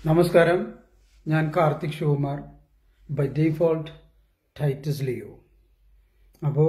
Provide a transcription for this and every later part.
നമസ്കാരം ഞാൻ Karthik Sivakumar by default Titus Leo അപ്പോൾ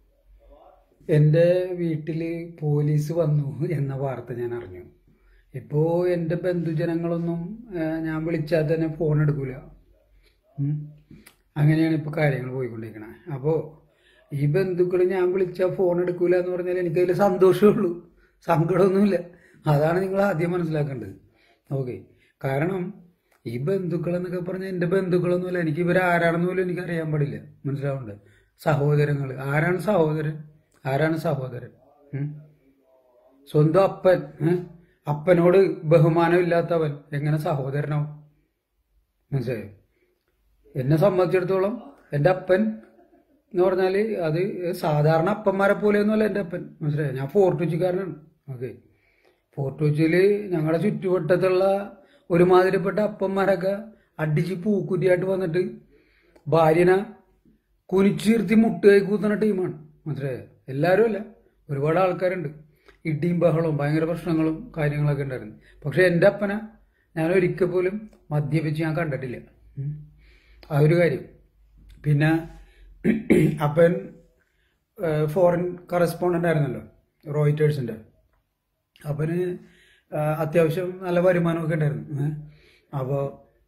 എൻ്റെ വീട്ടിൽ പോലീസ് വന്നു എന്ന വാർത്ത ഞാൻ അറിഞ്ഞു ഇപ്പോൾ എൻ്റെ ബന്ധുജനങ്ങളൊന്നും ആ, ഞാൻ വിളിച്ചാൽ തന്നെ ഫോൺ എടുക്കൂല ഉം. അങ്ങനെയാണ് ഇപ്പോൾ കാര്യങ്ങൾ പോയിക്കൊണ്ടിരിക്കണത് അപ്പോൾ ഈ ബന്ധുക്കൾ ഞാൻ വിളിച്ചാൽ ഫോൺ എടുക്കൂല എന്ന് പറഞ്ഞാൽ എനിക്കതിൽ സന്തോഷമുള്ളൂ സങ്കടമൊന്നുമില്ല അതാണ് നിങ്ങൾ ആദ്യം മനസ്സിലാക്കേണ്ടത് ഓക്കെ കാരണം ഈ ബന്ധുക്കൾ എന്നൊക്കെ പറഞ്ഞാൽ എൻ്റെ ബന്ധുക്കളൊന്നുമില്ല എനിക്ക് ഇവരാരാണെന്ന് പോലും എനിക്ക് അറിയാൻ പാടില്ല മനസ്സിലാവുന്നുണ്ട് സഹോദരങ്ങൾ ആരാണ് സഹോദരൻ ആരാണ് സഹോദരൻ ഉം? സ്വന്തം അപ്പൻ ഏ? അപ്പനോട് ബഹുമാനം ഇല്ലാത്തവൻ എങ്ങനെ സഹോദരനാവും മനസ്സിലായോ എന്നെ സംബന്ധിച്ചിടത്തോളം എൻ്റെ അപ്പൻ എന്ന് പറഞ്ഞാൽ അത് സാധാരണ അപ്പന്മാരെ പോലെയൊന്നുമല്ല എൻ്റെ അപ്പൻ മനസ്സിലായോ ഞാൻ ഫോർട്ട് കൊച്ചിക്കാരനാണ് ഓക്കെ ഫോർട്ട് കൊച്ചിയിൽ ഞങ്ങളുടെ ചുറ്റുവട്ടത്തുള്ള ഒരുമാതിരിപ്പെട്ട അപ്പന്മാരൊക്കെ അടിച്ച് പൂക്കുറ്റിയായിട്ട് വന്നിട്ട് ഭാര്യനെ കുനിച്ചീർത്തി മുട്ടുകൈ കൂത്തുന്ന ടീമാണ് മനസ്സിലായോ എല്ലാവരും അല്ല ഒരുപാട് ആൾക്കാരുണ്ട് ഇടിയും ബഹളവും ഭയങ്കര പ്രശ്നങ്ങളും കാര്യങ്ങളൊക്കെ ഉണ്ടായിരുന്നു പക്ഷെ എൻ്റെ അപ്പനെ ഞാൻ ഒരിക്കൽ പോലും മദ്യപിച്ച് ഞാൻ കണ്ടിട്ടില്ല ഉം. ആ ഒരു കാര്യം പിന്നെ അപ്പൻ ഫോറിൻ കറസ്പോണ്ടൻ്റ് ആയിരുന്നല്ലോ റോയിറ്റേഴ്സിൻ്റെ അപ്പന് ആ, അത്യാവശ്യം നല്ല വരുമാനമൊക്കെ ഉണ്ടായിരുന്നു അപ്പോൾ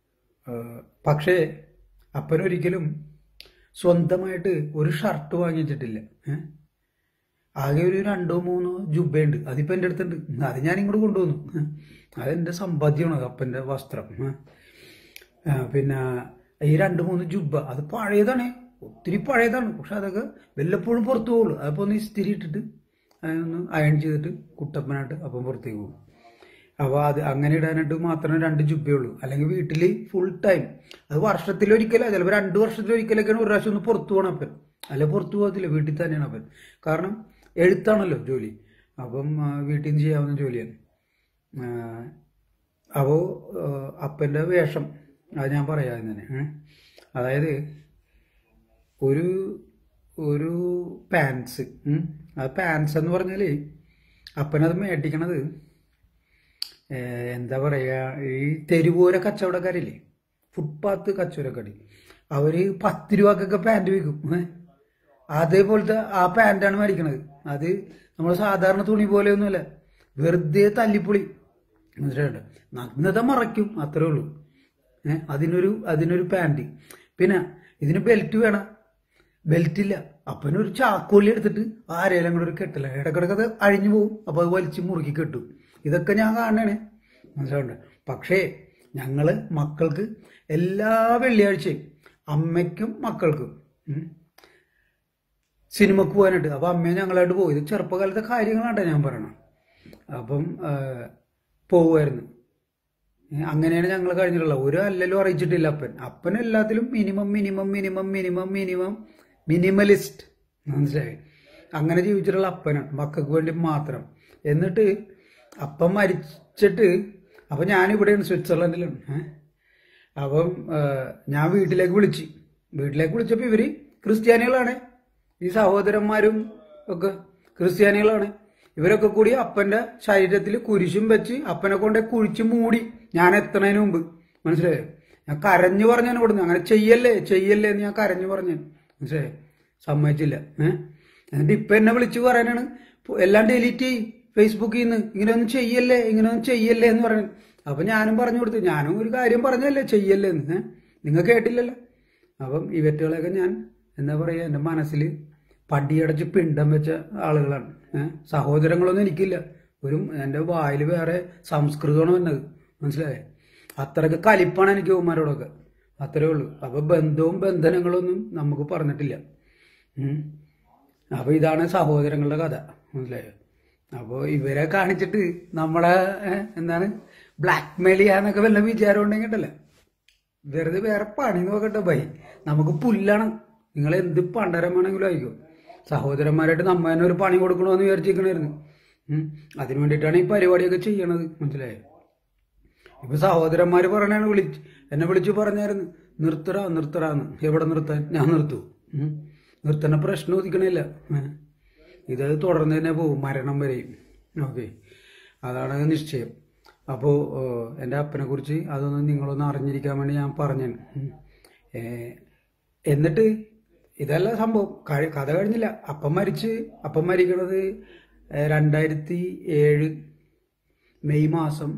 പക്ഷേ അപ്പനൊരിക്കലും സ്വന്തമായിട്ട് ഒരു ഷർട്ട് വാങ്ങിച്ചിട്ടില്ല ഏ? ആകെ ഒരു രണ്ടോ മൂന്നോ ജുബയുണ്ട് അതിപ്പോൾ എൻ്റെ അടുത്തുണ്ട് അത് ഞാൻ ഇങ്ങോട്ട് കൊണ്ടുവന്നു ഏ? അതെൻ്റെ സമ്പാദ്യമാണ് അത് അപ്പൻ്റെ വസ്ത്രം ഏ? ആ, പിന്നെ ഈ രണ്ട് മൂന്ന് ജുബ അത് പഴയതാണ് ഒത്തിരി പഴയതാണ് പക്ഷെ അതൊക്കെ വല്ലപ്പോഴും പുറത്തു പോകുള്ളൂ അതിപ്പോൾ ഒന്ന് ഇസ്തിരി ഇട്ടിട്ട് അതിനൊന്ന് അയൺ ചെയ്തിട്ട് കുട്ടപ്പനായിട്ട് അപ്പം പുറത്തേക്ക് പോകും അപ്പോൾ അത് അങ്ങനെ ഇടാനായിട്ട് മാത്രമേ രണ്ട് ജുബയുള്ളൂ അല്ലെങ്കിൽ വീട്ടിൽ ഫുൾ ടൈം അത് വർഷത്തിലൊരിക്കലോ ചിലപ്പോൾ രണ്ട് വർഷത്തിലൊരിക്കലൊക്കെയാണ് ഒരു പ്രാവശ്യം ഒന്ന് പുറത്തു പോകണം അപ്പൻ അല്ല പുറത്തു പോകത്തില്ല വീട്ടിൽ തന്നെയാണ് അപ്പൻ കാരണം എഴുത്താണല്ലോ ജോലി അപ്പം ആ, വീട്ടിൽ നിന്ന് ചെയ്യാവുന്ന ജോലിയാണ് അപ്പോൾ അപ്പൻ്റെ വേഷം അത് ഞാൻ പറയാം തന്നെ ഏ? അതായത് ഒരു ഒരു പാൻസ് ആ പാൻസ് എന്ന് പറഞ്ഞാൽ അപ്പനത് മേടിക്കണത് ഏ, എന്താ പറയുക ഈ തെരുവോര കച്ചവടക്കാരില്ലേ ഫുട്പാത്ത് കച്ചവടക്കാരി അവർ പത്ത് രൂപക്കൊക്കെ പാൻറ് വിൽക്കും ഏ? അതേപോലത്തെ ആ പാൻറ്റാണ് മേടിക്കണത് അത് നമ്മൾ സാധാരണ തുണി പോലെയൊന്നുമല്ല വെറുതെ തല്ലിപ്പൊളി മനസ്സിലായിട്ട് നഗ്നത മറയ്ക്കും അത്രേ ഉള്ളൂ ഏഹ് അതിനൊരു അതിനൊരു പാൻറ് പിന്നെ ഇതിന് ബെൽറ്റ് വേണം ബെൽറ്റ് ഇല്ല അപ്പനൊരു ചാക്കോലി എടുത്തിട്ട് ആരേലും കൂടെ ഒരു കെട്ടില്ല ഇടക്കിടക്ക് അത് അഴിഞ്ഞു പോകും അപ്പോൾ അത് വലിച്ച് മുറുക്കി കെട്ടും ഇതൊക്കെ ഞാൻ കാണണേ മനസ്സിലാവുണ്ട് പക്ഷേ ഞങ്ങള് മക്കൾക്ക് എല്ലാ വെള്ളിയാഴ്ചയും അമ്മയ്ക്കും മക്കൾക്കും ഉം, സിനിമക്ക് പോകാനായിട്ട് അപ്പം അമ്മയെ ഞങ്ങളായിട്ട് പോകും ഇത് ചെറുപ്പകാലത്തെ കാര്യങ്ങളാണ് ഞാൻ പറയണം അപ്പം ആ, പോവുമായിരുന്നു ഏ, അങ്ങനെയാണ് ഞങ്ങൾ കഴിഞ്ഞിട്ടുള്ളത് ഒരു അല്ലലും അറിയിച്ചിട്ടില്ല അപ്പൻ അപ്പൻ എല്ലാത്തിലും minimum minimum minimum minimum minimum minimalist മനസ്സിലായി അങ്ങനെ ജീവിച്ചിട്ടുള്ള അപ്പനാണ് മക്കൾക്ക് വേണ്ടി മാത്രം എന്നിട്ട് അപ്പം മരിച്ചിട്ട് അപ്പം ഞാനിവിടെയാണ് സ്വിറ്റ്സർലൻഡിലാണ് ഏ അപ്പം ആ, ഞാൻ വീട്ടിലേക്ക് വിളിച്ച് വീട്ടിലേക്ക് വിളിച്ചപ്പോൾ ഇവര് ക്രിസ്ത്യാനികളാണ് ഈ സഹോദരന്മാരും ഒക്കെ ക്രിസ്ത്യാനികളാണ് ഇവരൊക്കെ കൂടി അപ്പന്റെ ശരീരത്തിൽ കുരിശും വെച്ച് അപ്പനെ കൊണ്ട് കുഴിച്ച് മൂടി ഞാൻ എത്തണതിന് മുമ്പ് മനസ്സിലായോ ഞാൻ കരഞ്ഞു പറഞ്ഞാണ് ഇവിടുന്ന് അങ്ങനെ ചെയ്യല്ലേ ചെയ്യല്ലേ എന്ന് ഞാൻ കരഞ്ഞു പറഞ്ഞു മനസ്സിലായോ സമ്മതിച്ചില്ല ഏഹ് എന്നിട്ട് ഇപ്പൊ എന്നെ വിളിച്ച് പറയാനാണ് "പോ- എല്ലാം ഡിലീറ്റ് ചെയ്യ് ഫേസ്ബുക്കിൽ നിന്ന് ഇങ്ങനെ ഒന്നും ചെയ്യല്ലേ ഇങ്ങനെ ഒന്നും ചെയ്യല്ലേ എന്ന് പറയുന്നത് അപ്പൊ ഞാനും പറഞ്ഞു കൊടുത്തു ഞാനും ഒരു കാര്യം പറഞ്ഞല്ലേ ചെയ്യല്ലേ എന്ന് ഏഹ് നിങ്ങൾ കേട്ടില്ലല്ലോ അപ്പം ഇവറ്റുകളെയൊക്കെ ഞാൻ എന്താ പറയുക എൻ്റെ മനസ്സിൽ പടിയടച്ച് പിണ്ടം വെച്ച ആളുകളാണ് ഏഹ് സഹോദരങ്ങളൊന്നും എനിക്കില്ല ഒരു എൻ്റെ വായിൽ വേറെ സംസ്കൃതമാണ് വന്നത് മനസ്സിലായേ അത്രയ്ക്ക് കലിപ്പാണ് എനിക്ക് ഉമ്മാരോടൊക്കെ അത്രേ ഉള്ളൂ അപ്പൊ ബന്ധവും ബന്ധനങ്ങളൊന്നും നമുക്ക് പറഞ്ഞിട്ടില്ല ഉം. അപ്പൊ ഇതാണ് സഹോദരങ്ങളുടെ കഥ മനസ്സിലായോ അപ്പോൾ ഇവരെ കാണിച്ചിട്ട് നമ്മളെ ഏഹ്, എന്താണ് ബ്ലാക്ക് മെയിൽ ചെയ്യാന്നൊക്കെ വല്ല വിചാരം ഉണ്ടെങ്കിൽ ഉണ്ടല്ലോ വെറുതെ വേറെ പണി നോക്കട്ടെ ബൈ നമുക്ക് പുല്ലാണ് നിങ്ങൾ എന്ത് പണ്ടരം വേണമെങ്കിലും ആയിക്കോ സഹോദരന്മാരായിട്ട് നമ്മ തന്നെ ഒരു പണി കൊടുക്കണമെന്ന് വിചാരിച്ചിരിക്കണായിരുന്നു ഉം. അതിനു വേണ്ടിയിട്ടാണ് ഈ പരിപാടിയൊക്കെ ചെയ്യണത് മനസ്സിലായോ ഇപ്പൊ സഹോദരന്മാര് പറഞ്ഞാണ് വിളിച്ച് എന്നെ വിളിച്ചു പറഞ്ഞായിരുന്നു നിർത്തടാ നിർത്തടാന്ന് എവിടെ നിർത്താൻ ഞാൻ നിർത്തൂ ഉം. നിർത്തണ പ്രശ്നം ഉദിക്കണില്ല ഏ. ഇത് തുടർന്ന് തന്നെ പോകും മരണം വരെയും ഓക്കെ അതാണ് നിശ്ചയം അപ്പോൾ എൻ്റെ അപ്പനെ കുറിച്ച് അതൊന്ന് നിങ്ങളൊന്ന് അറിഞ്ഞിരിക്കാൻ വേണ്ടി ഞാൻ പറഞ്ഞു എന്നിട്ട് ഇതല്ല സംഭവം കഴി- കഥ കഴിഞ്ഞില്ല അപ്പം മരിച്ച് അപ്പം മരിക്കണത് ഏഹ്, രണ്ടായിരത്തി ഏഴ് മെയ് മാസം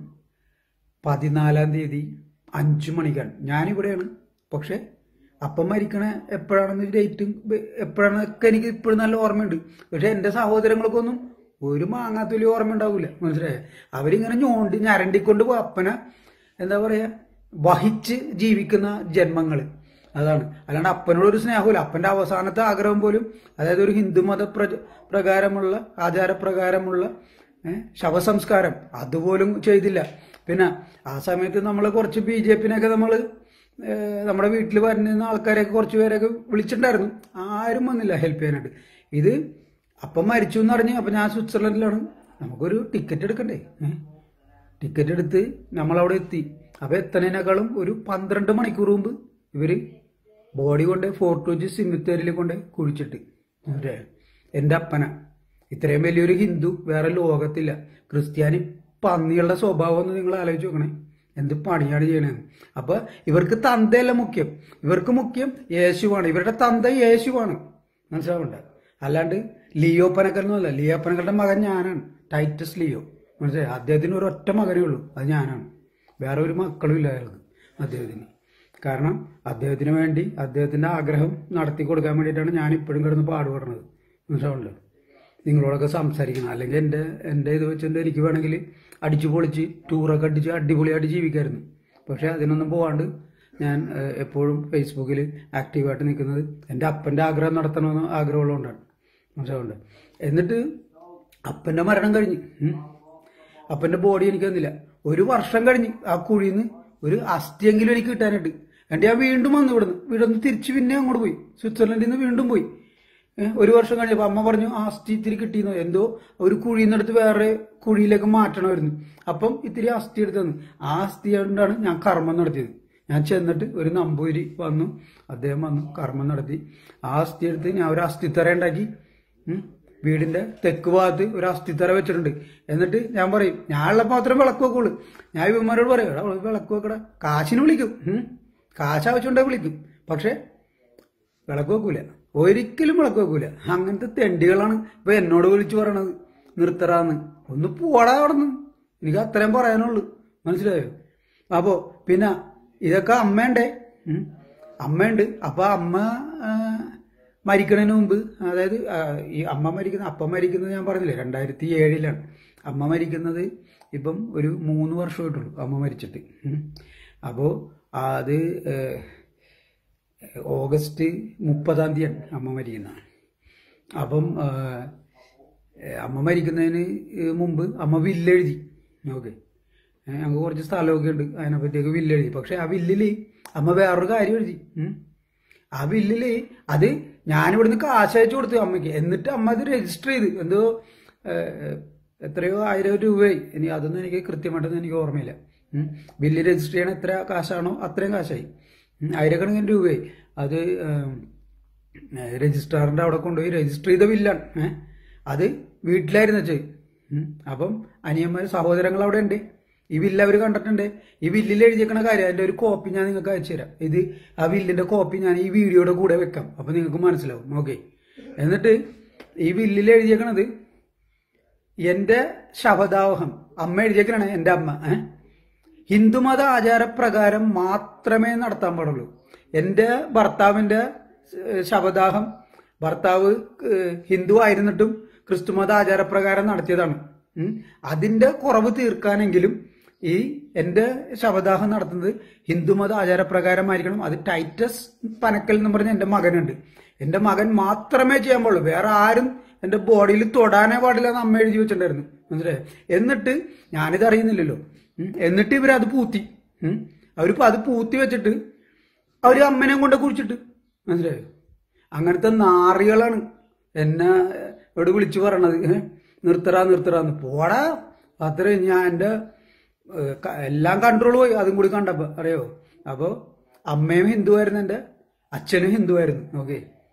പതിനാലാം തീയതി അഞ്ചു മണിക്കാണ് ഞാനിവിടെയാണ് പക്ഷെ അപ്പം മരിക്കണ എപ്പോഴാണെന്ന് ഡേറ്റും എപ്പോഴാണൊക്കെ എനിക്ക് ഇപ്പോഴും നല്ല ഓർമ്മയുണ്ട് പക്ഷെ എൻ്റെ സഹോദരങ്ങൾക്കൊന്നും ഒരു മാങ്ങാത്തൊലി ഓർമ്മ ഉണ്ടാവില്ല മനസ്സിലായോ അവരിങ്ങനെ ഞോണ്ടി ഞരണ്ടിക്കൊണ്ട് പോ- അപ്പനെ എന്താ പറയാ വഹിച്ച് ജീവിക്കുന്ന ജന്മങ്ങൾ അതാണ് അല്ലാണ്ട് അപ്പനോടൊരു സ്നേഹമില്ല അപ്പന്റെ അവസാനത്തെ ആഗ്രഹം പോലും അതായത് ഒരു ഹിന്ദു മത പ്ര- പ്രകാരമുള്ള ആചാരപ്രകാരമുള്ള ഏ, ശവസംസ്കാരം അതുപോലും ചെയ്തില്ല പിന്നെ ആ സമയത്ത് നമ്മൾ കുറച്ച് ബി ജെ പിന്നൊക്കെ നമ്മൾ നമ്മുടെ വീട്ടിൽ വരുന്ന ആൾക്കാരെയൊക്കെ കുറച്ച് പേരൊക്കെ വിളിച്ചിട്ടുണ്ടായിരുന്നു ആരും വന്നില്ല ഹെൽപ്പ് ചെയ്യാനായിട്ട് ഇത് അപ്പം മരിച്ചു എന്ന് പറഞ്ഞ് അപ്പം ഞാൻ സ്വിറ്റ്സർലൻഡിലാണ് നമുക്കൊരു ടിക്കറ്റ് എടുക്കണ്ടേ ഏ? ടിക്കറ്റ് എടുത്ത് നമ്മളവിടെ എത്തി അപ്പം എത്തുന്നതിനേക്കാളും ഒരു പന്ത്രണ്ട് മണിക്കൂർ മുമ്പ് ഇവര് ബോഡി കൊണ്ട് ഫോർട്ട് കൊച്ചി സിമിത്തേരിൽ കൊണ്ട് കുഴിച്ചിട്ട് അവരെ എൻ്റെ അപ്പന ഇത്രയും വലിയൊരു ഹിന്ദു വേറെ ലോകത്തില്ല ക്രിസ്ത്യാനി പന്നികളുടെ സ്വഭാവം ഒന്ന് നിങ്ങൾ ആലോചിച്ച് നോക്കണേ എന്ത് പണിയാണ് ചെയ്യണത് അപ്പൊ ഇവർക്ക് തന്തയല്ല മുഖ്യം ഇവർക്ക് മുഖ്യം യേശുവാണ് ഇവരുടെ തന്ത യേശുവാണ് മനസ്സിലാവണ്ട അല്ലാണ്ട് ലിയോ പനക്കൽ ലിയോ പനക്കലിന്റെ മകൻ ഞാനാണ് ടൈറ്റസ് ലിയോ മനസ്സിലായി അദ്ദേഹത്തിന് ഒരു ഒറ്റ മകനേ ഉള്ളൂ അത് ഞാനാണ് വേറെ ഒരു മക്കളും ഇല്ല അയാൾക്ക് അദ്ദേഹത്തിന് കാരണം അദ്ദേഹത്തിന് വേണ്ടി അദ്ദേഹത്തിന്റെ ആഗ്രഹം നടത്തി കൊടുക്കാൻ വേണ്ടിയിട്ടാണ് ഞാൻ ഇപ്പോഴും കിടന്ന് പാടുപെടുന്നത് മനസ്സിലാവുണ്ടല്ലോ നിങ്ങളോടൊക്കെ സംസാരിക്കണം അല്ലെങ്കിൽ എൻ്റെ എൻ്റെ ഇത് വെച്ചിട്ട് എനിക്ക് വേണമെങ്കിൽ അടിച്ചു പൊളിച്ച് ടൂറൊക്കെ അടിച്ച് അടിപൊളിയായിട്ട് ജീവിക്കായിരുന്നു പക്ഷെ അതിനൊന്നും പോവാണ്ട് ഞാൻ ഏഹ്, എപ്പോഴും ഫേസ്ബുക്കിൽ ആക്റ്റീവായിട്ട് നിൽക്കുന്നത് എൻ്റെ അപ്പൻ്റെ ആഗ്രഹം നടത്തണമെന്ന് ആഗ്രഹമുള്ളതുകൊണ്ടാണ് മനസ്സിലാവുണ്ട് എന്നിട്ട് അപ്പൻ്റെ മരണം കഴിഞ്ഞ് ഉം. അപ്പൻ്റെ ബോഡി എനിക്ക് തന്നില്ല ഒരു വർഷം കഴിഞ്ഞ് ആ കുഴിയിൽ നിന്ന് ഒരു അസ്ഥിയെങ്കിലും എനിക്ക് കിട്ടാനായിട്ട് എന്നിട്ട് ഞാൻ വീണ്ടും വന്നു ഇവിടുന്ന് ഇവിടുന്ന് തിരിച്ച് പിന്നെ അങ്ങോട്ട് പോയി സ്വിറ്റ്സർലൻഡിൽ നിന്ന് വീണ്ടും പോയി ഏ, ഒരു വർഷം കഴിഞ്ഞപ്പോൾ അമ്മ പറഞ്ഞു ആ അസ്ഥി ഇത്തിരി കിട്ടിയെന്നോ എന്തോ ഒരു കുഴിയിൽ നിന്നെടുത്ത് വേറെ കുഴിയിലേക്ക് മാറ്റണമായിരുന്നു അപ്പം ഇത്തിരി അസ്ഥി എടുത്ത് തന്നു ആ അസ്ഥി കൊണ്ടാണ് ഞാൻ കർമ്മം നടത്തിയത് ഞാൻ ചെന്നിട്ട് ഒരു നമ്പൂരി വന്നു അദ്ദേഹം വന്നു കർമ്മം നടത്തി ആ അസ്ഥി എടുത്ത് ഞാൻ ഒരു അസ്ഥിത്തറ ഉണ്ടാക്കി ഉം. വീടിന്റെ തെക്ക് ഭാഗത്ത് ഒരു അസ്ഥിത്തറ വെച്ചിട്ടുണ്ട് എന്നിട്ട് ഞാൻ പറയും ഞാനുള്ള മാത്രം വിളക്ക് വെക്കുള്ളൂ ഞാൻ ഇവന്മാരോട് പറയും എടാ വിളക്ക് വെക്കടാ കാശിന് വിളിക്കും ഉം. കാശ് ആവശ്യമുണ്ടെങ്കിൽ വിളിക്കും പക്ഷെ വിളക്ക് വെക്കൂല ഒരിക്കലും വിളക്ക് വെക്കൂല അങ്ങനത്തെ തെണ്ടികളാണ് ഇപ്പൊ എന്നോട് വിളിച്ചു പറയണത് നിർത്തറാന്ന് ഒന്ന് പോടാ അവിടുന്ന് എനിക്ക് അത്രയും പറയാനുള്ളൂ മനസ്സിലായോ അപ്പോ പിന്നെ ഇതൊക്കെ അമ്മയുണ്ടേ ഉം. അമ്മയുണ്ട് അപ്പൊ അമ്മ ആ, മരിക്കണതിന് മുമ്പ് അതായത് ആ, ഈ അമ്മ മരിക്കുന്ന അപ്പം മരിക്കുന്നത് ഞാൻ പറഞ്ഞില്ലേ രണ്ടായിരത്തി ഏഴിലാണ് അമ്മ മരിക്കുന്നത് ഇപ്പം ഒരു മൂന്ന് വർഷമായിട്ടുള്ളൂ അമ്മ മരിച്ചിട്ട് ഉം. അപ്പോ അത് ഏഹ്, ഓഗസ്റ്റ് മുപ്പതാം തീയതിയാണ് അമ്മ മരിക്കുന്നത് അപ്പം ആ, അമ്മ മരിക്കുന്നതിന് മുമ്പ് അമ്മ വില്ലെഴുതി ഓക്കെ ഞങ്ങൾക്ക് കുറച്ച് സ്ഥലമൊക്കെ ഉണ്ട് അതിനെപ്പറ്റിയൊക്കെ വില്ലെഴുതി പക്ഷെ ആ വില്ലില് അമ്മ വേറൊരു കാര്യം എഴുതി ഉം. ആ ബില്ലില് അത് ഞാനിവിടുന്ന് കാശ് അയച്ചു കൊടുത്തു അമ്മയ്ക്ക് എന്നിട്ട് അമ്മ അത് രജിസ്റ്റർ ചെയ്ത് എന്തോ ഏഹ്, എത്രയോ ആയിരം രൂപയായി ഇനി അതൊന്നും എനിക്ക് കൃത്യമായിട്ടൊന്നും എനിക്ക് ഓർമ്മയില്ല ഉം. ബില്ല് രജിസ്റ്റർ ചെയ്യണ എത്ര കാശാണോ അത്രയും കാശായി ഉം. ആയിരക്കണക്കിന് രൂപയായി അത് ഏഹ്, ഏഹ്, രജിസ്ട്രാറിന്റെ അവിടെ കൊണ്ടുപോയി രജിസ്റ്റർ ചെയ്ത ബില്ലാണ് ഏഹ്. അത് വീട്ടിലായിരുന്നു വെച്ചത് ഉം. അപ്പം അനിയന്മാർ സഹോദരങ്ങൾ അവിടെ ഉണ്ട് ഈ ബില്ല് അവർ കണ്ടിട്ടുണ്ട് ഈ ബില്ലിൽ എഴുതിയേക്കണ കാര്യം അതിന്റെ ഒരു കോപ്പി ഞാൻ നിങ്ങൾക്ക് അയച്ചു തരാം ഇത് ആ ബില്ലിന്റെ കോപ്പി ഞാൻ ഈ വീഡിയോയുടെ കൂടെ വെക്കാം അപ്പൊ നിങ്ങൾക്ക് മനസ്സിലാവും ഓക്കെ എന്നിട്ട് ഈ ബില്ലിൽ എഴുതിയേക്കണത് എന്റെ ശവദാവഹം അമ്മ എഴുതിയേക്കണേ എന്റെ അമ്മ ഏ ഹിന്ദുമത ആചാരപ്രകാരം മാത്രമേ നടത്താൻ പാടുള്ളൂ എന്റെ ഭർത്താവിന്റെ ഏഹ്, ശവദാഹം ഭർത്താവ് ഏഹ്, ഹിന്ദു ആയിരുന്നിട്ടും ക്രിസ്തുമത ആചാരപ്രകാരം നടത്തിയതാണ് ഉം. അതിന്റെ കുറവ് തീർക്കാനെങ്കിലും ഈ എന്റെ ശവദാഹം നടത്തുന്നത് ഹിന്ദുമത ആചാരപ്രകാരമായിരിക്കണം അത് ടൈറ്റസ് പനക്കൽ എന്ന് പറഞ്ഞ എന്റെ മകനുണ്ട് എന്റെ മകൻ മാത്രമേ ചെയ്യാൻ പാടുള്ളൂ വേറെ ആരും എന്റെ ബോഡിയിൽ തൊടാനേ പാടില്ല എന്ന് അമ്മ എഴുതി വെച്ചിട്ടുണ്ടായിരുന്നു മനസ്സിലായോ എന്നിട്ട് ഞാനിത് അറിയുന്നില്ലല്ലോ ഉം. എന്നിട്ട് ഇവരത് പൂത്തി ഉം. അവരിപ്പോ അത് പൂത്തി വെച്ചിട്ട് അവര് അമ്മനെ കൊണ്ട് കുറിച്ചിട്ട് മനസ്സിലായോ അങ്ങനത്തെ നാറികളാണ് എന്നെ ഇവിടെ വിളിച്ചു പറയണത് ഏ? നിർത്തറാ നിർത്തറാന്ന് പോടാ അത്രയും ഞാൻ എൻ്റെ ഏഹ്, ക- എല്ലാം കൺട്രോൾ പോയി അതും കൂടി കണ്ടപ്പോ അറിയോ അപ്പോ അമ്മയും ഹിന്ദു ആയിരുന്നു എൻ്റെ അച്ഛനും ഹിന്ദു ആയിരുന്നു ഓക്കെ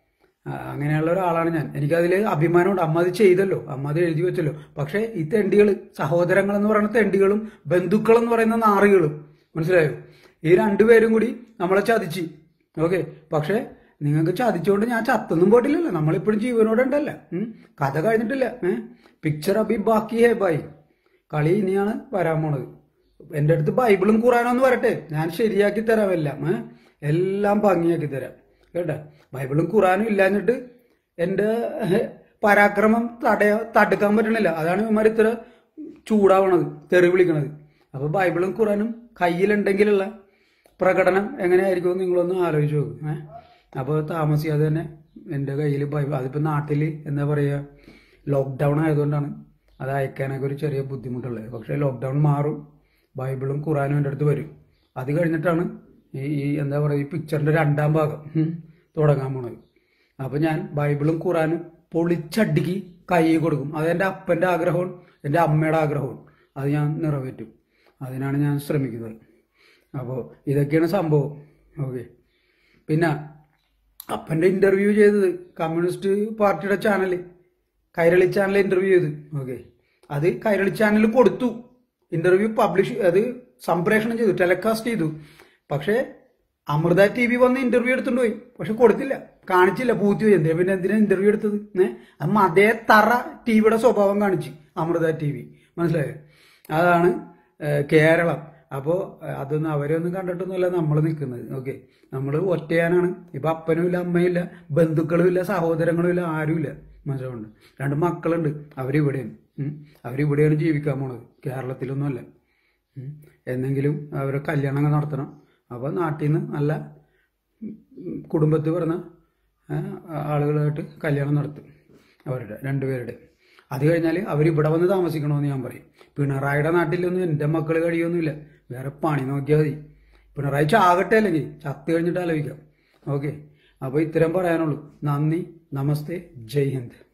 ആ, അങ്ങനെയുള്ള ഒരാളാണ് ഞാൻ എനിക്കതിൽ അഭിമാനമുണ്ട് അമ്മ അത് ചെയ്തല്ലോ അമ്മ അത് എഴുതി വെച്ചല്ലോ പക്ഷേ ഈ തെണ്ടികൾ സഹോദരങ്ങൾ എന്ന് പറയുന്ന തെണ്ടികളും ബന്ധുക്കൾ എന്ന് പറയുന്ന നാറികളും മനസ്സിലായോ ഈ രണ്ടുപേരും കൂടി നമ്മളെ ചതിച്ച് ഓക്കെ പക്ഷേ നിങ്ങൾക്ക് ചതിച്ചുകൊണ്ട് ഞാൻ ചത്തൊന്നും പോയിട്ടില്ലല്ലോ നമ്മളിപ്പോഴും ജീവനോടെ ഉണ്ടല്ല ഉം. കഥ കഴിഞ്ഞിട്ടില്ല ഏഹ് പിക്ചർ അഭി ബാക്കി ഹേ ബായി കളി ഇനിയാണ് വരാൻ പോണത് എൻ്റെ അടുത്ത് ബൈബിളും ഖുറാനൊന്നും വരട്ടെ ഞാൻ ശരിയാക്കി തരാം എല്ലാം ഏഹ് എല്ലാം ഭംഗിയാക്കി തരാം കേട്ടെ ബൈബിളും ഖുറാനും ഇല്ലാഞ്ഞിട്ട് എൻ്റെ ഏഹ്, പരാക്രമം തടയ തടുക്കാൻ പറ്റണില്ല അതാണ് ഇവന്മാർ ഇത്ര ചൂടാവണത് തെറി വിളിക്കണത് അപ്പൊ ബൈബിളും ഖുറാനും കയ്യിലുണ്ടെങ്കിലുള്ള പ്രകടനം എങ്ങനെയായിരിക്കും എന്ന് നിങ്ങളൊന്ന് ആലോചിച്ച് നോക്കും ഏഹ് അപ്പോൾ താമസിയാതെ തന്നെ എൻ്റെ കയ്യിൽ ബൈബിൾ അതിപ്പോൾ നാട്ടിൽ എന്താ പറയുക ലോക്ക്ഡൗൺ ആയതുകൊണ്ടാണ് അത് അയക്കാനൊക്കെ ഒരു ചെറിയ ബുദ്ധിമുട്ടുള്ളത് പക്ഷേ ലോക്ക്ഡൗൺ മാറും ബൈബിളും ഖുറാനും എൻ്റെ അടുത്ത് വരും അത് കഴിഞ്ഞിട്ടാണ് ഈ ഈ എന്താ പറയുക ഈ പിക്ചറിൻ്റെ രണ്ടാം ഭാഗം ഉം, തുടങ്ങാൻ പോണത് അപ്പോൾ ഞാൻ ബൈബിളും ഖുറാനും പൊളിച്ചടിക്ക് കൈ കൊടുക്കും അത് എൻ്റെ അപ്പൻ്റെ ആഗ്രഹവും എൻ്റെ അമ്മയുടെ ആഗ്രഹവും അത് ഞാൻ നിറവേറ്റും അതിനാണ് ഞാൻ ശ്രമിക്കുന്നത് അപ്പോൾ ഇതൊക്കെയാണ് സംഭവം ഓക്കെ പിന്നെ അപ്പൻ്റെ ഇന്റർവ്യൂ ചെയ്തത് കമ്മ്യൂണിസ്റ്റ് പാർട്ടിയുടെ ചാനൽ കൈരളി ചാനൽ ഇന്റർവ്യൂ ചെയ്ത് ഓക്കെ അത് കൈരളി ചാനൽ കൊടുത്തു ഇന്റർവ്യൂ പബ്ലിഷ് അത് സംപ്രേഷണം ചെയ്തു ടെലികാസ്റ്റ് ചെയ്തു പക്ഷേ അമൃത ടി വി വന്ന് ഇന്റർവ്യൂ എടുത്തുകൊണ്ട് പോയി പക്ഷെ കൊടുത്തില്ല കാണിച്ചില്ല പൂത്തി പോയി എന്തേ പിന്നെ എന്തിനാ ഇന്റർവ്യൂ എടുത്തത് ഏഹ് അത് അതേ തറ ടി വിയുടെ സ്വഭാവം കാണിച്ച് അമൃത ടി വി മനസ്സിലായോ അതാണ് ഏഹ്, കേരളം അപ്പോൾ അതൊന്നും അവരൊന്നും കണ്ടിട്ടൊന്നുമല്ല നമ്മൾ നിൽക്കുന്നത് ഓക്കെ നമ്മൾ ഒറ്റയാനാണ് ഇപ്പൊ അപ്പനും ഇല്ല അമ്മയും ഇല്ല ബന്ധുക്കളും ഇല്ല സഹോദരങ്ങളും ഇല്ല ആരുമില്ല മനസ്സിലുണ്ട് രണ്ട് മക്കളുണ്ട് അവരിവിടെയാണ് ഉം. അവരിവിടെയാണ് ജീവിക്കാൻ പോണത് കേരളത്തിലൊന്നുമല്ല ഉം. എന്നെങ്കിലും അവരെ കല്യാണം നടത്തണം അപ്പോൾ നാട്ടിൽ നിന്ന് നല്ല കുടുംബത്തിൽ പറഞ്ഞ ആളുകളായിട്ട് കല്യാണം നടത്തും അവരുടെ രണ്ടുപേരുടെ അത് കഴിഞ്ഞാൽ അവർ ഇവിടെ വന്ന് താമസിക്കണമെന്ന് ഞാൻ പറയും പിണറായിയുടെ നാട്ടിലൊന്നും എൻ്റെ മക്കൾ കഴിയൊന്നുമില്ല വേറെ പണി നോക്കിയാൽ മതി പിണറായി ചാകട്ടെ അല്ലെങ്കിൽ ചത്ത് കഴിഞ്ഞിട്ട് ആലോചിക്കാം ഓക്കെ അപ്പോൾ ഇത്തരം പറയാനുള്ളൂ നന്ദി നമസ്തേ ജയ് ഹിന്ദ്